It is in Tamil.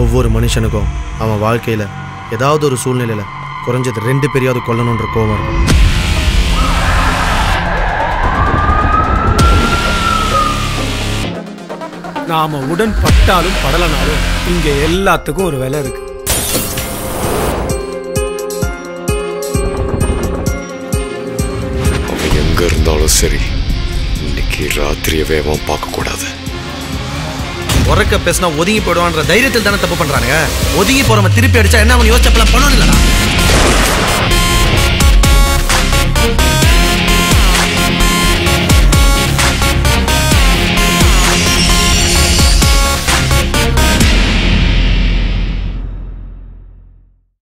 ஒவ்வொரு மனுஷனுக்கும் அவன் வாழ்க்கையில் ஏதாவது ஒரு சூழ்நிலையில் குறைஞ்சது ரெண்டு பேரையாவது கொல்லணுன்ற கோவம் இருக்கும் நாம உடன் பட்டாலும் படலனாலும் இங்க எல்லாத்துக்கும் ஒரு விலை இருக்கு அவன் எங்க இருந்தாலும் சரி இன்னைக்கு ராத்திரியவே அவன் பார்க்க கூடாது உறக்க பேசினா ஒதுங்கி போயிடுவான்ற தைரியத்தில் தானே தப்பு பண்றானுங்க ஒதுங்கி போறவன் திருப்பி அடிச்சா என்ன அவன் யோசிச்சப்பெல்லாம் பண்ணணும் இல்லடா